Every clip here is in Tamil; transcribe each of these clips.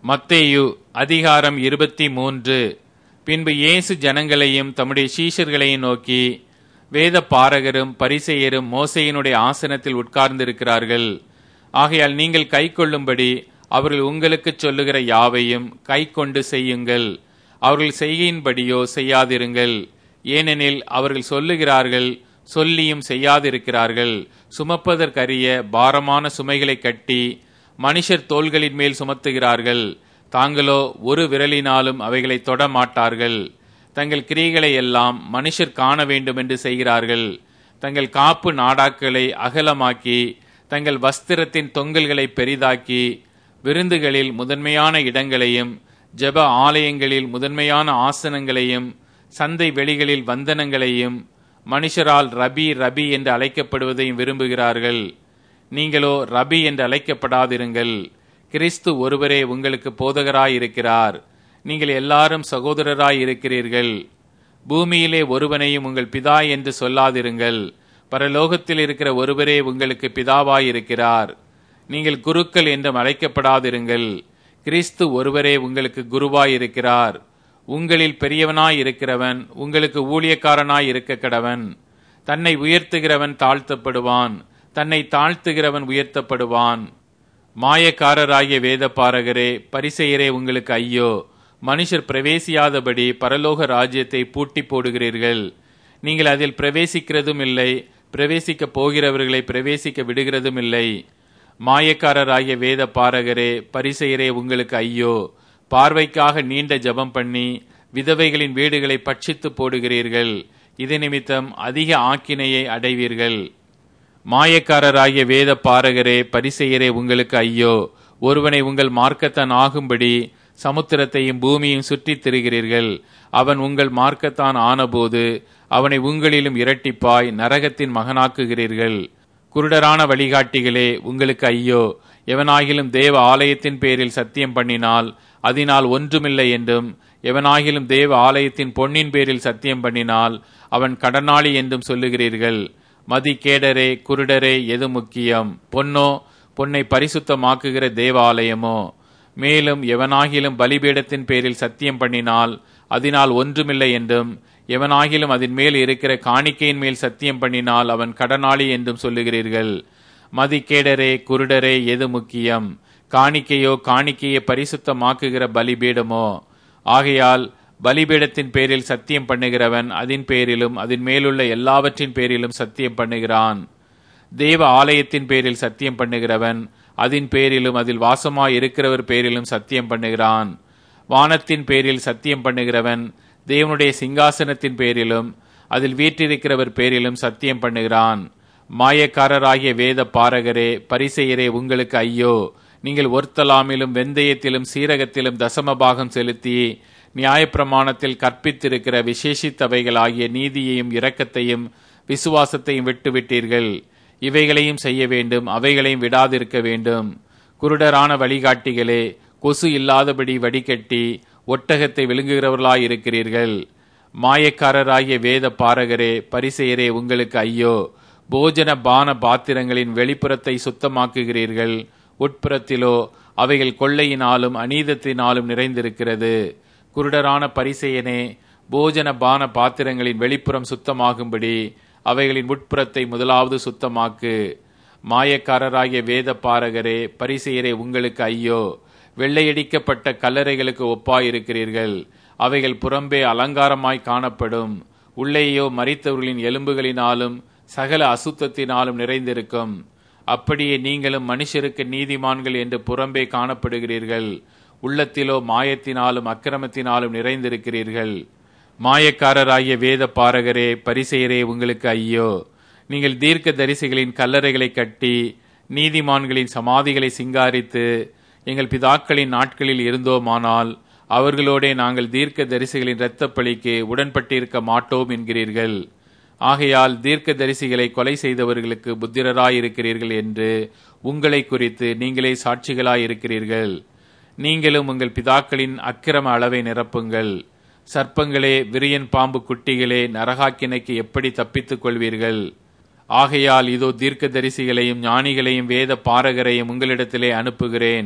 மத்தேயு அதிகாரம் இருபத்தி மூன்று பின்பு இயேசு ஜனங்களையும் தம்முடைய சீஷர்களையும் நோக்கி வேத பாரகரும் பரிசெயரும் மோசையினுடைய ஆசனத்தில் உட்கார்ந்திருக்கிறார்கள் ஆகையால் நீங்கள் கைக்கொள்ளும்படி அவர்கள் உங்களுக்கு சொல்லுகிற யாவையும் கைக்கொண்டு செய்யுங்கள் அவர்கள் செய்கையின்படியோ செய்யாதிருங்கள் ஏனெனில் அவர்கள் சொல்லுகிறார்கள் சொல்லியும் செய்யாதிருக்கிறார்கள் சுமப்பதற்கரிய பாரமான சுமைகளை கட்டி மனுஷர் தோள்களின் மேல் சுமத்துகிறார்கள் தாங்களோ ஒரு விரலினாலும் அவைகளை தொட மாட்டார்கள் தங்கள் கிரிகளை எல்லாம் மனுஷர் காண வேண்டும் என்று செய்கிறார்கள் தங்கள் காப்பு நாடாக்களை அகலமாக்கி தங்கள் வஸ்திரத்தின் தொங்கல்களை பெரிதாக்கி விருந்துகளில் முதன்மையான இடங்களையும் ஜெப ஆலயங்களில் முதன்மையான ஆசனங்களையும் சந்தை வெளிகளில் வந்தனங்களையும் மனுஷரால் ரபி ரபி என்று அழைக்கப்படுவதையும் விரும்புகிறார்கள் நீங்களோ ரபி என்று அழைக்கப்படாதிருங்கள் கிறிஸ்து ஒருவரே உங்களுக்கு போதகராயிருக்கிறார் நீங்கள் எல்லாரும் சகோதரராய் இருக்கிறீர்கள் பூமியிலே ஒருவனையும் உங்கள் பிதா என்று சொல்லாதிருங்கள் பரலோகத்தில் இருக்கிற ஒருவரே உங்களுக்கு பிதாவாயிருக்கிறார் நீங்கள் குருக்கள் என்றும் அழைக்கப்படாதிருங்கள் கிறிஸ்து ஒருவரே உங்களுக்கு குருவாயிருக்கிறார் உங்களில் பெரியவனாய் இருக்கிறவன் உங்களுக்கு ஊழியக்காரனாய் இருக்க கடவன் தன்னை உயர்த்துகிறவன் தாழ்த்தப்படுவான் தன்னை தாழ்த்துகிறவன் உயர்த்தப்படுவான் மாயக்காரராகிய வேத பாரகரே பரிசெயரே உங்களுக்கு ஐயோ மனுஷர் பிரவேசியாதபடி பரலோக ராஜ்யத்தை பூட்டி போடுகிறீர்கள் நீங்கள் அதில் பிரவேசிக்கிறதும் இல்லை பிரவேசிக்கப் போகிறவர்களை பிரவேசிக்க விடுகிறதும் இல்லை மாயக்காரராகிய வேத பாரகரே பரிசெயரே உங்களுக்கு ஐயோ பார்வைக்காக நீண்ட ஜபம் பண்ணி விதவைகளின் வீடுகளை பட்சித்து போடுகிறீர்கள் இது நிமித்தம் அதிக ஆக்கினையை அடைவீர்கள் மாயக்காரராகிய வேத பாரகரே பரிசெயரே உங்களுக்கு ஐயோ ஒருவனை உங்கள் மார்க்கத்தான் ஆகும்படி சமுத்திரத்தையும் பூமியும் சுற்றித் திரிகிறீர்கள் அவன் உங்கள் மார்க்கத்தான் ஆனபோது அவனை உங்களிலும் இரட்டிப்பாய் நரகத்தின் மகனாக்குகிறீர்கள் குருடரான வழிகாட்டிகளே உங்களுக்கு ஐயோ எவனாகிலும் தேவ ஆலயத்தின் பேரில் சத்தியம் பண்ணினால் அதனால் ஒன்றுமில்லை என்றும் எவனாகிலும் தேவ ஆலயத்தின் பொன்னின் பேரில் சத்தியம் பண்ணினால் அவன் கடனாளி என்றும் சொல்லுகிறீர்கள் மதி கேடரே குருடரே எது முக்கியம் பொன்னோ பொன்னை பரிசுத்தமாக்குகிற தேவாலயமோ மேலும் எவனாகிலும் பலிபீடத்தின் பேரில் சத்தியம் பண்ணினால் அதனால் ஒன்றுமில்லை என்றும் எவனாகிலும் அதன் மேல் இருக்கிற காணிக்கையின் மேல் சத்தியம் பண்ணினால் அவன் கடனாளி என்றும் சொல்லுகிறீர்கள் மதிக்கேடரே குருடரே எது முக்கியம் காணிக்கையோ காணிக்கையை பரிசுத்தமாக்குகிற பலிபீடமோ ஆகையால் பலிபீடத்தின் பேரில் சத்தியம் பண்ணுகிறவன் அதன் பேரிலும் அதன் மேலுள்ள எல்லாவற்றின் பேரிலும் சத்தியம் பண்ணுகிறான் தேவ ஆலயத்தின் பேரில் சத்தியம் பண்ணுகிறவன் அதன் பேரிலும் அதில் வாசமாய் இருக்கிறவர் பேரிலும் சத்தியம் பண்ணுகிறான் வானத்தின் பேரில் சத்தியம் பண்ணுகிறவன் தேவனுடைய சிங்காசனத்தின் பேரிலும் அதில் வீற்றிருக்கிறவர் பேரிலும் சத்தியம் பண்ணுகிறான் மாயக்காரராகிய வேத பாரகரே பரிசெயரே உங்களுக்கு ஐயோ நீங்கள் ஒர்த்தலாமிலும் வெந்தயத்திலும் சீரகத்திலும் தசம பாகம் செலுத்தி நியாயப்பிரமாணத்தில் கற்பித்திருக்கிற விசேஷித்தவைகளாகிய நீதியையும் இரக்கத்தையும் விசுவாசத்தையும் விட்டுவிட்டீர்கள் இவைகளையும் செய்ய வேண்டும் அவைகளையும் விடாதிருக்க வேண்டும் குருடரான வழிகாட்டிகளே கொசு இல்லாதபடி வடிகட்டி ஒட்டகத்தை விழுங்குகிறவர்களாய் இருக்கிறீர்கள் மாயக்காரராகிய வேத பாரகரே பரிசெயரே உங்களுக்கு ஐயோ போஜன பான பாத்திரங்களின் வெளிப்புறத்தை சுத்தமாக்குகிறீர்கள் உட்புறத்திலோ அவைகள் கொள்ளையினாலும் அநீதத்தினாலும் நிறைந்திருக்கிறது குருடரான பரிசெயனே போஜன பான பாத்திரங்களின் வெளிப்புறம் சுத்தமாகும்படி அவைகளின் உட்புறத்தை முதலாவது சுத்தமாக்கு மாயக்காரராகிய வேத பாரகரே பரிசெயரே உங்களுக்கு ஐயோ வெள்ளையடிக்கப்பட்ட கல்லறைகளுக்கு ஒப்பாயிருக்கிறீர்கள் அவைகள் புறம்பே அலங்காரமாய் காணப்படும் உள்ளேயோ மறித்தவர்களின் எலும்புகளினாலும் சகல அசுத்தத்தினாலும் நிறைந்திருக்கும் அப்படியே நீங்களும் மனுஷருக்கு நீதிமான்கள் என்று புறம்பே காணப்படுகிறீர்கள் உள்ளத்திலோ மாயத்தினாலும் அக்கிரமத்தினாலும் நிறைந்திருக்கிறீர்கள் மாயக்காரராகிய வேத பாரகரே பரிசெயரே உங்களுக்கு ஐயோ நீங்கள் தீர்க்க தரிசிகளின் கல்லறைகளை கட்டி நீதிமான்களின் சமாதிகளை சிங்காரித்து எங்கள் பிதாக்களின் நாட்களில் இருந்தோமானால் அவர்களோடே நாங்கள் தீர்க்க தரிசிகளின் இரத்தப்பழிக்கு உடன்பட்டிருக்க மாட்டோம் என்கிறீர்கள் ஆகையால் தீர்க்க தரிசிகளை கொலை செய்தவர்களுக்கு புத்திரராயிருக்கிறீர்கள் என்று உங்களை குறித்து நீங்களே சாட்சிகளாயிருக்கிறீர்கள் நீங்களும் உங்கள் பிதாக்களின் அக்கிரம அளவை நிரப்புங்கள் சர்ப்பங்களே விரியன் பாம்பு குட்டிகளே நரகாக்கினைக்கு எப்படி தப்பித்துக் கொள்வீர்கள் ஆகையால் இதோ தீர்க்க தரிசிகளையும் ஞானிகளையும் வேத பாரகரையும் உங்களிடத்திலே அனுப்புகிறேன்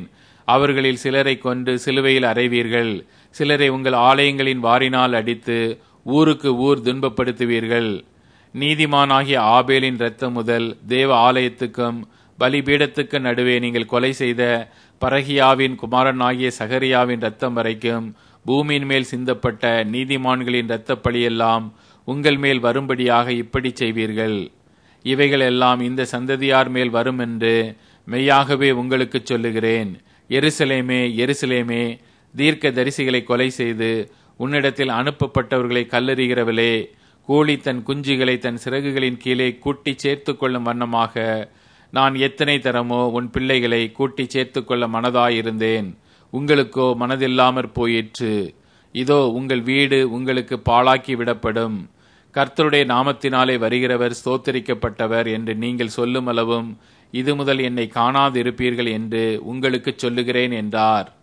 அவர்களில் சிலரை கொண்டு சிலுவையில் அறைவீர்கள் சிலரை உங்கள் ஆலயங்களின் வாரினால் அடித்து ஊருக்கு ஊர் துன்பப்படுத்துவீர்கள் நீதிமானாகிய ஆபேலின் இரத்தம் முதல் தேவ ஆலயத்துக்கும் பலிபீடத்துக்கு நடுவே நீங்கள் கொலை செய்த பரகியாவின் குமாரனாகிய சகரியாவின் இரத்தம் வரைக்கும் பூமியின் மேல் சிந்தப்பட்ட நீதிமான்களின் இரத்தப் பழியெல்லாம் உங்கள் மேல் வரும்படியாக இப்படி செய்வீர்கள் இவைகள் எல்லாம் இந்த சந்ததியார் மேல் வரும் என்று மெய்யாகவே உங்களுக்கு சொல்லுகிறேன் எருசலேமே எருசலேமே தீர்க்க தரிசிகளை கொலை செய்து உன்னிடத்தில் அனுப்பப்பட்டவர்களை கல்லறிகிறவளே கோழி தன் குஞ்சுகளை தன் சிறகுகளின் கீழே கூட்டி சேர்த்து கொள்ளும் வண்ணமாக நான் எத்தனை தரமோ உன் பிள்ளைகளை கூட்டி சேர்த்து கொள்ள மனதாயிருந்தேன் உங்களுக்கோ மனதில்லாமற் போயிற்று இதோ உங்கள் வீடு உங்களுக்கு பாழாக்கி விடப்படும் கர்த்தருடைய நாமத்தினாலே வருகிறவர் ஸ்தோத்தரிக்கப்பட்டவர் என்று நீங்கள் சொல்லும் அளவும் இது முதல் என்னை காணாதிருப்பீர்கள் என்று உங்களுக்கு சொல்லுகிறேன் என்றார்